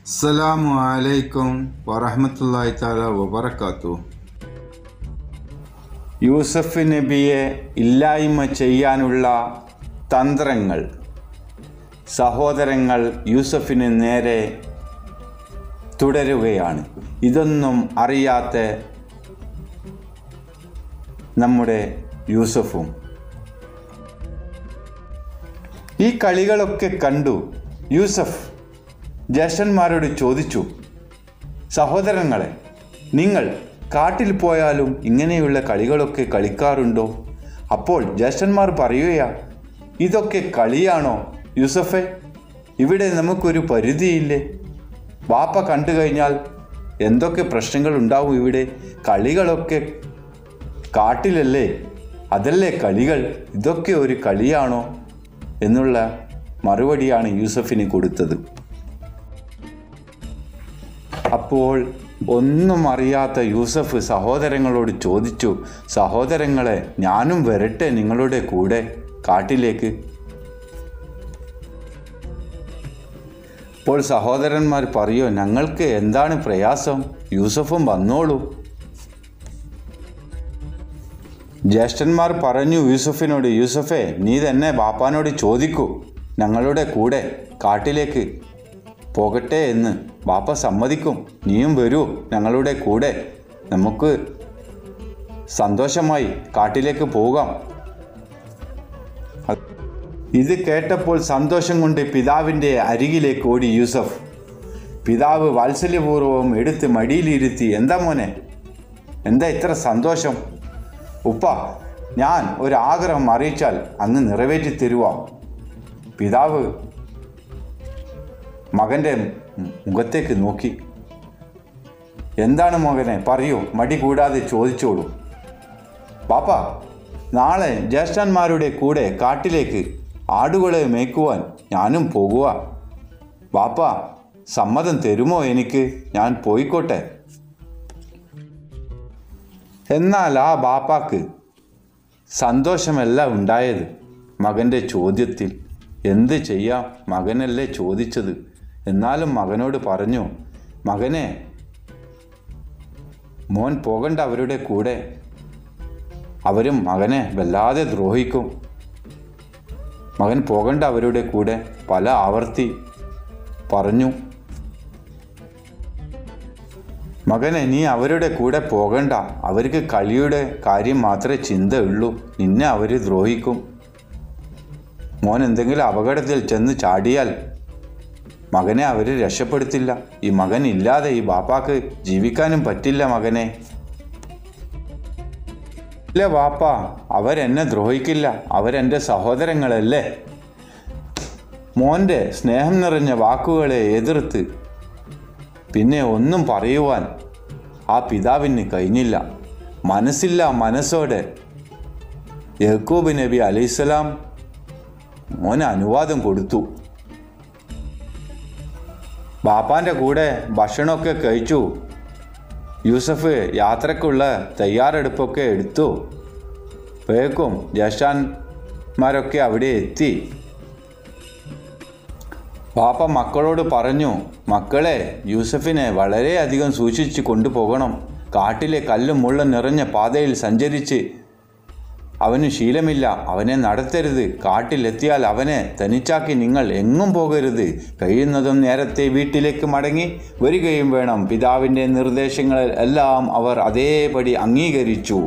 അസ്സലാമു അലൈക്കും വറഹമത്തല്ലാഹി താല വബറക്കാത്തു യൂസഫ് നബിയെ ഇല്ലായ്മ ചെയ്യാനുള്ള തന്ത്രങ്ങൾ സഹോദരങ്ങൾ യൂസഫിന് നേരെ തുടരുകയാണ് ഇതൊന്നും അറിയാത്ത നമ്മുടെ യൂസഫും ഈ കളികളൊക്കെ കണ്ടു യൂസഫ് ജ്യേഷ്ഠന്മാരോട് ചോദിച്ചു സഹോദരങ്ങളെ നിങ്ങൾ കാട്ടിൽ പോയാലും ഇങ്ങനെയുള്ള കളികളൊക്കെ കളിക്കാറുണ്ടോ അപ്പോൾ ജ്യേഷ്ഠന്മാർ പറയുകയാ ഇതൊക്കെ കളിയാണോ യൂസഫെ ഇവിടെ നമുക്കൊരു പരിധിയില്ലേ വാപ്പ കണ്ടു കഴിഞ്ഞാൽ എന്തൊക്കെ പ്രശ്നങ്ങൾ ഉണ്ടാവും ഇവിടെ കളികളൊക്കെ കാട്ടിലല്ലേ അതല്ലേ കളികൾ ഇതൊക്കെ ഒരു കളിയാണോ എന്നുള്ള മറുപടിയാണ് യൂസഫിന് കൊടുത്തത് അപ്പോൾ ഒന്നും അറിയാത്ത യൂസഫ് സഹോദരങ്ങളോട് ചോദിച്ചു സഹോദരങ്ങളെ ഞാനും വരട്ടെ നിങ്ങളുടെ കൂടെ കാട്ടിലേക്ക് അപ്പോൾ സഹോദരന്മാർ പറയോ ഞങ്ങൾക്ക് എന്താണ് പ്രയാസം യൂസഫും വന്നോളൂ ജ്യേഷ്ഠന്മാർ പറഞ്ഞു യൂസഫിനോട് യൂസഫേ നീ തന്നെ ബാപ്പാനോട് ചോദിക്കൂ ഞങ്ങളുടെ കൂടെ കാട്ടിലേക്ക് പോകട്ടെ എന്ന് ബാപ്പ സമ്മതിക്കും നീയും വരൂ ഞങ്ങളുടെ കൂടെ നമുക്ക് സന്തോഷമായി കാട്ടിലേക്ക് പോകാം ഇത് കേട്ടപ്പോൾ സന്തോഷം കൊണ്ട് പിതാവിൻ്റെ അരികിലേക്ക് ഓടി യൂസഫ് പിതാവ് വാത്സല്യപൂർവ്വം എടുത്ത് മടിയിലിരുത്തി എന്താ മോനെ എന്താ ഇത്ര സന്തോഷം ഉപ്പ ഞാൻ ഒരു ആഗ്രഹം അറിയിച്ചാൽ അങ്ങ് നിറവേറ്റി തരുവാം പിതാവ് മകൻ്റെ മുഖത്തേക്ക് നോക്കി എന്താണ് മകനെ പറയൂ മടി കൂടാതെ ചോദിച്ചോളൂ പാപ്പ നാളെ ജ്യേഷ്ഠന്മാരുടെ കൂടെ കാട്ടിലേക്ക് ആടുകളെ മേയ്ക്കുവാൻ ഞാനും പോകുക ബാപ്പ സമ്മതം തരുമോ എനിക്ക് ഞാൻ പോയിക്കോട്ടെ എന്നാൽ ആ ബാപ്പാക്ക് സന്തോഷമല്ല ഉണ്ടായത് മകൻ്റെ ചോദ്യത്തിൽ എന്ത് ചെയ്യാം മകനല്ലേ ചോദിച്ചത് എന്നാലും മകനോട് പറഞ്ഞു മകനെ മോൻ പോകണ്ട അവരുടെ കൂടെ അവരും മകനെ വല്ലാതെ ദ്രോഹിക്കും മകൻ പോകണ്ട അവരുടെ കൂടെ പല ആവർത്തി പറഞ്ഞു മകനെ നീ അവരുടെ കൂടെ പോകണ്ട അവർക്ക് കളിയുടെ കാര്യം മാത്രമേ ചിന്തയുള്ളൂ നിന്നെ അവർ ദ്രോഹിക്കും മോൻ എന്തെങ്കിലും അപകടത്തിൽ ചെന്ന് ചാടിയാൽ മകനെ അവർ രക്ഷപ്പെടുത്തില്ല ഈ മകൻ ഇല്ലാതെ ഈ ബാപ്പാക്ക് ജീവിക്കാനും പറ്റില്ല മകനെ ഇല്ല വാപ്പ അവരെന്നെ ദ്രോഹിക്കില്ല അവരെൻ്റെ സഹോദരങ്ങളല്ലേ മോൻ്റെ സ്നേഹം നിറഞ്ഞ വാക്കുകളെ എതിർത്ത് പിന്നെ ഒന്നും പറയുവാൻ ആ പിതാവിന് കഴിഞ്ഞില്ല മനസ്സില്ല മനസ്സോടെ യഹൂബ് നബി അലൈഹിസ്സലാം മോന് അനുവാദം കൊടുത്തു ബാപ്പാൻ്റെ കൂടെ ഭക്ഷണമൊക്കെ കഴിച്ചു യൂസഫ് യാത്രക്കുള്ള തയ്യാറെടുപ്പൊക്കെ എടുത്തു വേക്കും ജ്യേഷ്ഠന്മാരൊക്കെ അവിടെ എത്തി പാപ്പ മക്കളോട് പറഞ്ഞു മക്കളെ യൂസഫിനെ വളരെയധികം സൂക്ഷിച്ച് കൊണ്ടുപോകണം കാട്ടിലെ കല്ലും മുള്ളും നിറഞ്ഞ പാതയിൽ സഞ്ചരിച്ച് അവന് ശീലമില്ല അവനെ നടത്തരുത് കാട്ടിലെത്തിയാൽ അവനെ തനിച്ചാക്കി നിങ്ങൾ എങ്ങും പോകരുത് കഴിയുന്നതും നേരത്തെ വീട്ടിലേക്ക് മടങ്ങി വരികയും വേണം പിതാവിൻ്റെ നിർദ്ദേശങ്ങൾ എല്ലാം അവർ അതേപടി അംഗീകരിച്ചു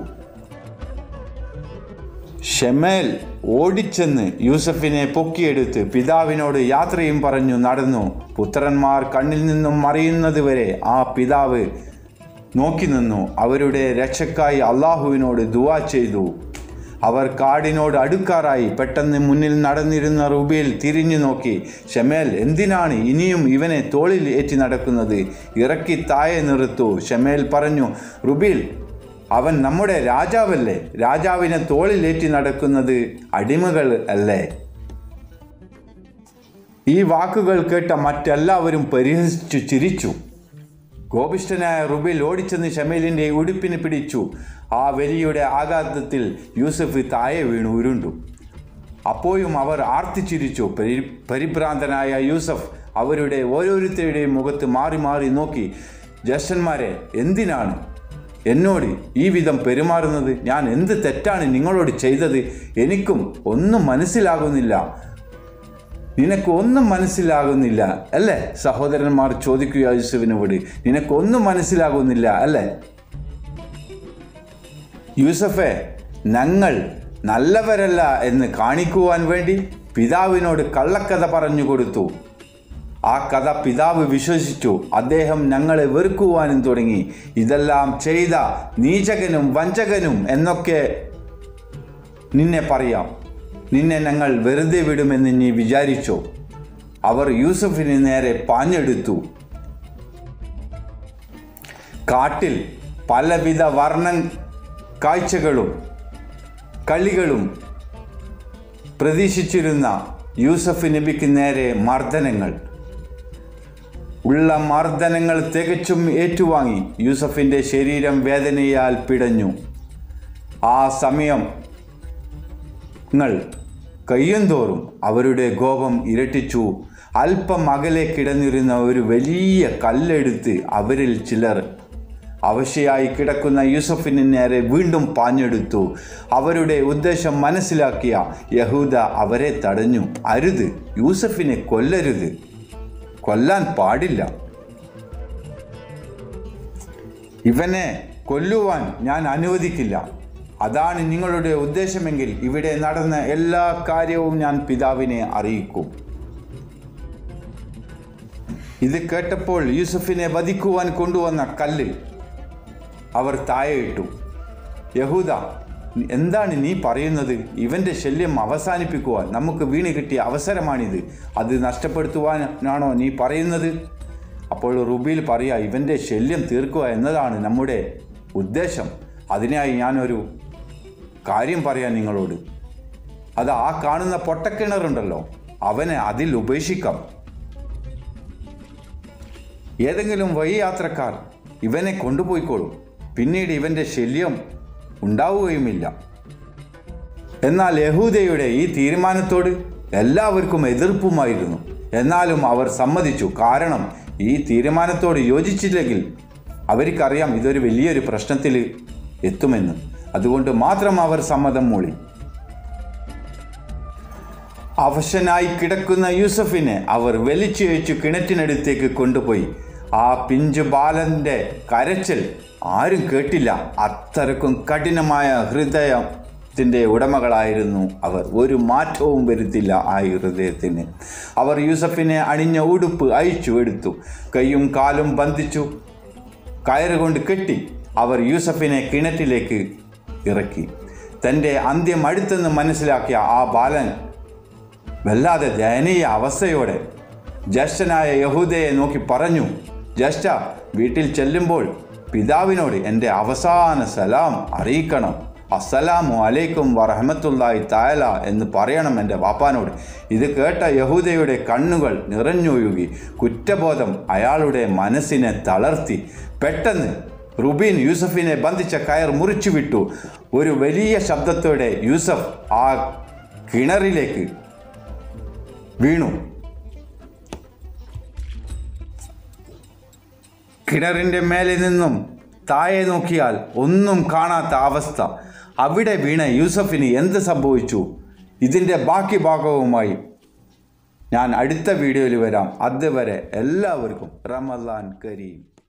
ഷെമേൽ ഓടിച്ചെന്ന് യൂസഫിനെ പൊക്കിയെടുത്ത് പിതാവിനോട് യാത്രയും പറഞ്ഞു നടന്നു പുത്രന്മാർ കണ്ണിൽ നിന്നും മറിയുന്നത് വരെ ആ പിതാവ് നോക്കി നിന്നു അവരുടെ രക്ഷക്കായി അള്ളാഹുവിനോട് ദുവാ ചെയ്തു അവർ കാടിനോട് അടുക്കാറായി പെട്ടെന്ന് മുന്നിൽ നടന്നിരുന്ന റുബിയിൽ തിരിഞ്ഞു നോക്കി ഷമേൽ എന്തിനാണ് ഇനിയും ഇവനെ തോളിൽ ഏറ്റി നടക്കുന്നത് ഇറക്കി താഴെ നിർത്തു ഷമേൽ പറഞ്ഞു റുബിൽ അവൻ നമ്മുടെ രാജാവല്ലേ രാജാവിനെ തോളിലേറ്റി നടക്കുന്നത് അടിമകൾ അല്ലേ ഈ വാക്കുകൾ കേട്ട മറ്റെല്ലാവരും പരിഹസിച്ചു ചിരിച്ചു ഗോപിഷ്ഠനായ റുബിൽ ഓടിച്ചെന്ന് ഷമീലിൻ്റെ ഉടുപ്പിന് പിടിച്ചു ആ വലിയുടെ ആഘാതത്തിൽ യൂസഫ് താഴെ വീണു ഉരുണ്ടു അപ്പോഴും അവർ ആർത്തിച്ചിരിച്ചു പരി പരിഭ്രാന്തനായ യൂസഫ് അവരുടെ ഓരോരുത്തരുടെയും മുഖത്ത് മാറി മാറി നോക്കി ജ്യേഷ്ഠന്മാരെ എന്തിനാണ് എന്നോട് ഈ വിധം പെരുമാറുന്നത് ഞാൻ എന്ത് തെറ്റാണ് നിങ്ങളോട് ചെയ്തത് എനിക്കും ഒന്നും മനസ്സിലാകുന്നില്ല നിനക്ക് ഒന്നും മനസ്സിലാകുന്നില്ല അല്ലേ സഹോദരന്മാർ ചോദിക്കുക യൂസഫിനോട് നിനക്കൊന്നും മനസ്സിലാകുന്നില്ല അല്ലേ യൂസഫെ ഞങ്ങൾ നല്ലവരല്ല എന്ന് കാണിക്കുവാൻ വേണ്ടി പിതാവിനോട് കള്ളക്കഥ പറഞ്ഞു കൊടുത്തു ആ കഥ പിതാവ് വിശ്വസിച്ചു അദ്ദേഹം ഞങ്ങളെ വെറുക്കുവാനും തുടങ്ങി ഇതെല്ലാം ചെയ്ത നീചകനും വഞ്ചകനും എന്നൊക്കെ നിന്നെ പറയാം നിന്നെ ഞങ്ങൾ വെറുതെ വിടുമെന്ന് നീ വിചാരിച്ചോ അവർ യൂസഫിന് നേരെ പാഞ്ഞെടുത്തു കാട്ടിൽ പലവിധ വർണ്ണ കാഴ്ചകളും കളികളും പ്രതീക്ഷിച്ചിരുന്ന യൂസഫ് നബിക്ക് നേരെ മർദ്ദനങ്ങൾ ഉള്ള മർദ്ദനങ്ങൾ തികച്ചും ഏറ്റുവാങ്ങി യൂസഫിൻ്റെ ശരീരം വേദനയാൽ പിടഞ്ഞു ആ സമയം ങ്ങൾ കഴിയുന്തോറും അവരുടെ കോപം ഇരട്ടിച്ചു അല്പം അകലെ കിടന്നിരുന്ന ഒരു വലിയ കല്ലെടുത്ത് അവരിൽ ചിലർ അവശയായി കിടക്കുന്ന യൂസഫിന് നേരെ വീണ്ടും പാഞ്ഞെടുത്തു അവരുടെ ഉദ്ദേശം മനസ്സിലാക്കിയ യഹൂദ അവരെ തടഞ്ഞു അരുത് യൂസഫിനെ കൊല്ലരുത് കൊല്ലാൻ പാടില്ല ഇവനെ കൊല്ലുവാൻ ഞാൻ അനുവദിക്കില്ല അതാണ് നിങ്ങളുടെ ഉദ്ദേശമെങ്കിൽ ഇവിടെ നടന്ന എല്ലാ കാര്യവും ഞാൻ പിതാവിനെ അറിയിക്കും ഇത് കേട്ടപ്പോൾ യൂസഫിനെ വധിക്കുവാൻ കൊണ്ടുവന്ന കല്ല് അവർ താഴെയിട്ടു യഹൂദ എന്താണ് നീ പറയുന്നത് ഇവൻ്റെ ശല്യം അവസാനിപ്പിക്കുവാൻ നമുക്ക് വീണ് കിട്ടിയ അവസരമാണിത് അത് നഷ്ടപ്പെടുത്തുവാനാണോ നീ പറയുന്നത് അപ്പോൾ റുബിയിൽ പറയാ ഇവൻ്റെ ശല്യം തീർക്കുക എന്നതാണ് നമ്മുടെ ഉദ്ദേശം അതിനായി ഞാനൊരു കാര്യം പറയാം നിങ്ങളോട് അത് ആ കാണുന്ന പൊട്ടക്കിണറുണ്ടല്ലോ അവനെ അതിൽ ഉപേക്ഷിക്കാം ഏതെങ്കിലും വഴി യാത്രക്കാർ ഇവനെ കൊണ്ടുപോയിക്കോളും പിന്നീട് ഇവൻ്റെ ശല്യം ഉണ്ടാവുകയുമില്ല എന്നാൽ യഹൂദയുടെ ഈ തീരുമാനത്തോട് എല്ലാവർക്കും എതിർപ്പുമായിരുന്നു എന്നാലും അവർ സമ്മതിച്ചു കാരണം ഈ തീരുമാനത്തോട് യോജിച്ചില്ലെങ്കിൽ അവർക്കറിയാം ഇതൊരു വലിയൊരു പ്രശ്നത്തിൽ എത്തുമെന്ന് അതുകൊണ്ട് മാത്രം അവർ സമ്മതം മൂളി അവശനായി കിടക്കുന്ന യൂസഫിനെ അവർ വലിച്ചയച്ചു കിണറ്റിനടുത്തേക്ക് കൊണ്ടുപോയി ആ പിഞ്ചു ബാലന്റെ കരച്ചിൽ ആരും കേട്ടില്ല അത്രക്കും കഠിനമായ ഹൃദയത്തിൻ്റെ ഉടമകളായിരുന്നു അവർ ഒരു മാറ്റവും വരുത്തില്ല ആ ഹൃദയത്തിന് അവർ യൂസഫിനെ അണിഞ്ഞ ഉടുപ്പ് അയച്ചു എടുത്തു കൈയും കാലും ബന്ധിച്ചു കയറുകൊണ്ട് കെട്ടി അവർ യൂസഫിനെ കിണറ്റിലേക്ക് ഇറക്കി തൻ്റെ അന്ത്യം അടുത്തെന്ന് മനസ്സിലാക്കിയ ആ ബാലൻ വല്ലാതെ ദയനീയ അവസ്ഥയോടെ ജ്യേഷ്ഠനായ യഹൂദയെ നോക്കി പറഞ്ഞു ജ്യേഷ്ഠ വീട്ടിൽ ചെല്ലുമ്പോൾ പിതാവിനോട് എൻ്റെ അവസാന സലാം അറിയിക്കണം അസ്സലാമു അലൈക്കും വറഹമത്തുല്ലായി തായല എന്ന് പറയണം എൻ്റെ വാപ്പാനോട് ഇത് കേട്ട യഹൂദയുടെ കണ്ണുകൾ നിറഞ്ഞൊഴുകി കുറ്റബോധം അയാളുടെ മനസ്സിനെ തളർത്തി പെട്ടെന്ന് റുബീൻ യൂസഫിനെ ബന്ധിച്ച കയർ മുറിച്ചു വിട്ടു ഒരു വലിയ ശബ്ദത്തോടെ യൂസഫ് ആ കിണറിലേക്ക് വീണു കിണറിൻ്റെ മേലെ നിന്നും താഴെ നോക്കിയാൽ ഒന്നും കാണാത്ത അവസ്ഥ അവിടെ വീണ യൂസഫിന് എന്ത് സംഭവിച്ചു ഇതിൻ്റെ ബാക്കി ഭാഗവുമായി ഞാൻ അടുത്ത വീഡിയോയിൽ വരാം അതുവരെ എല്ലാവർക്കും റമദാൻ കരീം